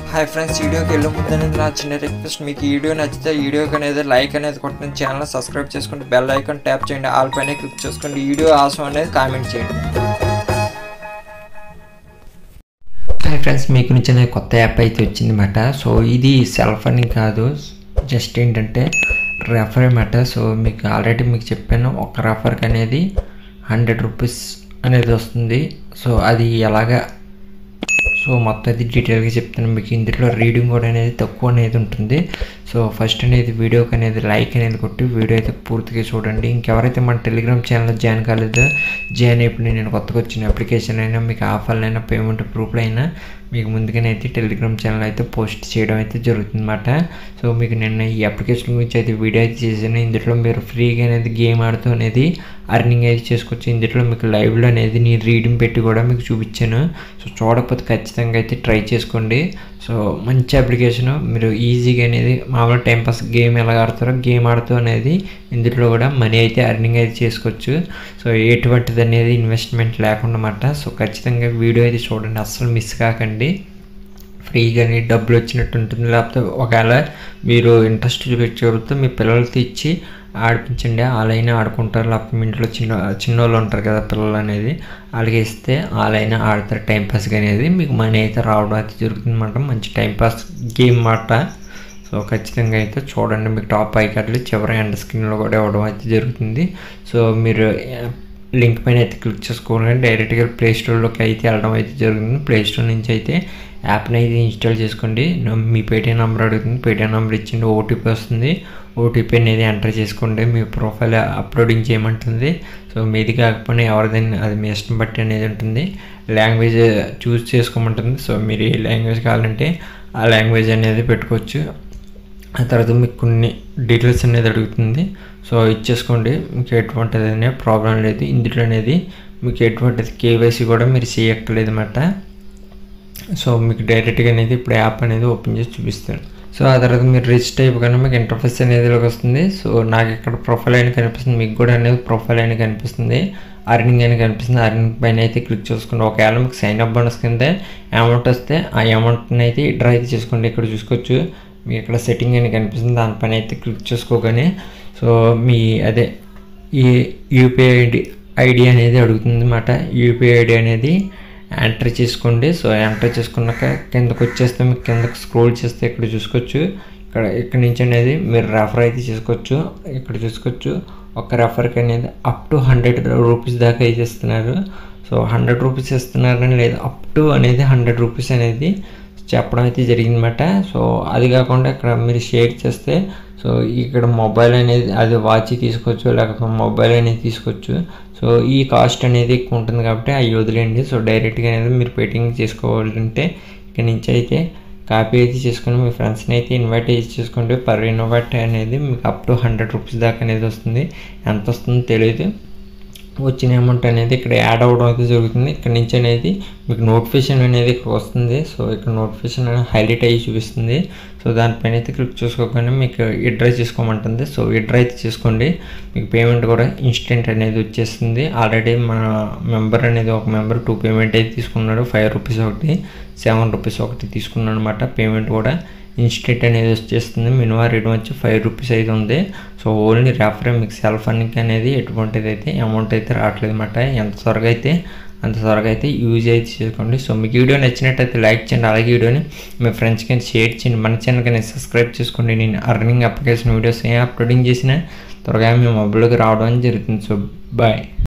hi friends వీడియోకి వెళ్ళే ముందు అనేది నా చిన్న రిక్వెస్ట్ మీకు ఈ వీడియో నచ్చితే ఈ వీడియోకి అనేది లైక్ అనేది కొట్టండి ఛానల్ సబ్స్క్రైబ్ చేసుకోండి బెల్ ఐకాన్ ట్యాప్ చేయండి ఆల్ పైన క్లిక్ చేసుకోండి ఈ వీడియో ఆసం అనేది కామెంట్ చేయండి హాయ్ ఫ్రెండ్స్ మీకు నుంచి అనేది కొత్త యాప్ అయితే వచ్చిందన్నమాట సో ఇది సెల్ఫ్ అని కాదు జస్ట్ ఏంటంటే రెఫర్ అనమాట సో మీకు ఆల్రెడీ మీకు చెప్పాను ఒక రెఫర్కి అనేది హండ్రెడ్ రూపీస్ అనేది వస్తుంది సో అది ఎలాగా సో మొత్తం అది డీటెయిల్గా చెప్తాను మీకు ఇందులో రీడింగ్ కూడా అనేది తక్కువ అనేది ఉంటుంది సో ఫస్ట్ అనేది వీడియోకి అనేది లైక్ అనేది కొట్టి వీడియో అయితే పూర్తిగా చూడండి ఇంకెవరైతే మన టెలిగ్రామ్ ఛానల్ జాయిన్ కాలేదో జాయిన్ అయిపోయి నేను కొత్తగా వచ్చిన అప్లికేషన్ అయినా మీకు ఆఫర్లు అయినా పేమెంట్ ప్రూఫ్లు అయినా మీకు ముందుగానే అయితే టెలిగ్రామ్ ఛానల్ అయితే పోస్ట్ చేయడం అయితే జరుగుతుందన్నమాట సో మీకు నిన్న ఈ అప్లికేషన్ గురించి అయితే వీడియో అయితే చేశాను ఇందులో మీరు ఫ్రీగా అనేది గేమ్ ఆడుతూ అనేది అర్నింగ్ అయితే చేసుకోవచ్చు ఇందులో మీకు లైవ్లో అనేది నేను రీడింగ్ పెట్టి కూడా మీకు చూపించాను సో చూడకపోతే ఖచ్చితంగా అయితే ట్రై చేసుకోండి సో మంచి అప్లికేషన్ మీరు ఈజీగా అనేది మామూలుగా టైంపాస్ గేమ్ ఎలా ఆడతారో గేమ్ ఆడుతూ అనేది ఇందులో కూడా మనీ అయితే అర్నింగ్ అయితే చేసుకోవచ్చు సో ఎటువంటిది అనేది ఇన్వెస్ట్మెంట్ లేకుండా అన్నమాట సో ఖచ్చితంగా వీడియో అయితే చూడండి అస్సలు మిస్ కాకండి ఫ్రీగానే డబ్బులు వచ్చినట్టు ఉంటుంది లేకపోతే ఒకవేళ మీరు ఇంట్రెస్ట్ చూపించగలిగితే మీ పిల్లలతో ఇచ్చి ఆడిపించండి వాళ్ళైనా ఆడుకుంటారు లేకపోతే మీ ఇంట్లో చిన్న చిన్నోళ్ళు ఉంటారు కదా పిల్లలు అనేది వాళ్ళకి ఇస్తే వాళ్ళైనా ఆడతారు టైంపాస్గా అనేది మీకు మనీ అయితే రావడం అయితే జరుగుతుంది అనమాట మంచి టైంపాస్ గేమ్ మాట సో ఖచ్చితంగా అయితే చూడండి మీకు టాప్ ఐకార్డులు చివరి ఎండ్ స్క్రీన్లో కూడా ఇవ్వడం అయితే జరుగుతుంది సో మీరు లింక్ పైన అయితే క్లిక్ చేసుకోవాలి డైరెక్ట్గా ప్లే స్టోర్లోకి అయితే వెళ్ళడం అయితే జరుగుతుంది ప్లే స్టోర్ నుంచి అయితే యాప్ని అయితే ఇన్స్టాల్ చేసుకోండి మీ పేటీఎం నెంబర్ అడుగుతుంది పేటీఎం నెంబర్ ఇచ్చింది ఓటీపీ వస్తుంది ఓటీపీ అనేది ఎంటర్ చేసుకోండి మీ ప్రొఫైల్ అప్లోడింగ్ చేయమంటుంది సో మీది కాకపోయినా ఎవరిదైనా అది మీ ఇష్టం బట్టి అనేది ఉంటుంది లాంగ్వేజ్ చూస్ చేసుకోమంటుంది సో మీరు ఏ లాంగ్వేజ్ కావాలంటే ఆ లాంగ్వేజ్ అనేది పెట్టుకోవచ్చు ఆ తర్వాత మీకు కొన్ని డీటెయిల్స్ అనేది అడుగుతుంది సో ఇచ్చేసుకోండి మీకు ఎటువంటిది అనే ప్రాబ్లం లేదు ఇందులో అనేది మీకు ఎటువంటిది కేవైసీ కూడా మీరు చేయక్కర్లేదు అనమాట సో మీకు డైరెక్ట్గా అనేది ఇప్పుడు యాప్ అనేది ఓపెన్ చేసి చూపిస్తాను సో ఆ తర్వాత మీరు రిజిస్టర్ అయిపోగానే మీకు ఇంటర్ఫేస్ అనేది వస్తుంది సో నాకు ఇక్కడ ప్రొఫైల్ అయినా కనిపిస్తుంది మీకు కూడా అనేది ప్రొఫైల్ అయినా కనిపిస్తుంది అర్నింగ్ అని కనిపిస్తుంది అర్నింగ్ పైన అయితే క్లిక్ చేసుకోండి ఒకవేళ మీకు సైన్ అప్ బోనస్ కింద అమౌంట్ వస్తే ఆ అమౌంట్ని అయితే డ్రా అయితే చేసుకోండి ఇక్కడ చూసుకోవచ్చు మీకు ఇక్కడ సెట్టింగ్ అని కనిపిస్తుంది దానిపైన అయితే క్లిక్ చేసుకోగానే సో మీ అదే ఈ యూపీఐ ఐడి ఐడి అనేది అడుగుతుంది అన్నమాట యూపీఐ ఐడి అనేది ఎంటర్ చేసుకోండి సో ఎంటర్ చేసుకున్నాక కిందకు వచ్చేస్తే మీకు కిందకు స్క్రోల్ చేస్తే ఇక్కడ చూసుకోవచ్చు ఇక్కడ ఇక్కడ నుంచి అనేది మీరు రెఫర్ అయితే చేసుకోవచ్చు ఇక్కడ చూసుకోవచ్చు ఒక రెఫర్కి అనేది అప్ టు హండ్రెడ్ రూపీస్ దాకా అయితే ఇస్తున్నారు సో హండ్రెడ్ రూపీస్ ఇస్తున్నారని లేదు అప్ టు అనేది హండ్రెడ్ రూపీస్ అనేది చెప్పడం అయితే జరిగిందన్నమాట సో అది కాకుండా ఇక్కడ మీరు షేర్ చేస్తే సో ఇక్కడ మొబైల్ అనేది అది వాచ్ తీసుకోవచ్చు లేకపోతే మొబైల్ అనేది తీసుకోవచ్చు సో ఈ కాస్ట్ అనేది ఎక్కువ ఉంటుంది కాబట్టి అవి వదిలేండి సో డైరెక్ట్గా అనేది మీరు పేటింగ్ చేసుకోవాలంటే ఇక్కడ నుంచి అయితే కాపీ అయితే చేసుకొని మీ ఫ్రెండ్స్ని అయితే ఇన్వైట్ అయితే చేసుకోండి పర్ ఇన్వైట్ అనేది మీకు అప్ టు హండ్రెడ్ రూపీస్ దాకా అనేది వస్తుంది ఎంత వస్తుందో తెలియదు వచ్చిన అమౌంట్ అనేది ఇక్కడ యాడ్ అవ్వడం అయితే జరుగుతుంది ఇక్కడ నుంచి అనేది మీకు నోటిఫికేషన్ అనేది ఇక్కడ వస్తుంది సో ఇక్కడ నోటిఫికేషన్ అనేది హైలైట్ అయ్యి చూపిస్తుంది సో దానిపైన అయితే క్లిక్ చేసుకోగానే మీకు విడ్రా చేసుకోమంటుంది సో విడ్రా అయితే చేసుకోండి మీకు పేమెంట్ కూడా ఇన్స్టెంట్ అనేది వచ్చేస్తుంది ఆల్రెడీ మన మెంబర్ అనేది ఒక మెంబర్ టూ పేమెంట్ అయితే తీసుకున్నాడు ఫైవ్ రూపీస్ ఒకటి సెవెన్ రూపీస్ ఒకటి తీసుకున్నాడు అనమాట పేమెంట్ కూడా ఇన్స్టెంట్ అనేది వచ్చేస్తుంది మినిమం రేట్ వచ్చి ఫైవ్ రూపీస్ అయితే ఉంది సో ఓన్లీ రెఫర్ మీకు సెల్ఫ్ అన్నికి అనేది ఎటువంటిది అయితే అమౌంట్ అయితే రావట్లేదు అనమాట ఎంత త్వరగా అయితే అంత త్వరగా అయితే యూజ్ అయితే చేసుకోండి సో మీకు వీడియో నచ్చినట్టయితే లైక్ చేయండి అలాగే వీడియోని మీ ఫ్రెండ్స్కి షేర్ చేయండి మన ఛానల్ కానీ సబ్స్క్రైబ్ చేసుకోండి నేను అర్నింగ్ అప్లికేషన్ వీడియోస్ ఏం అప్లోడింగ్ చేసినా త్వరగా మీ మొబైల్కి రావడం జరుగుతుంది సో బాయ్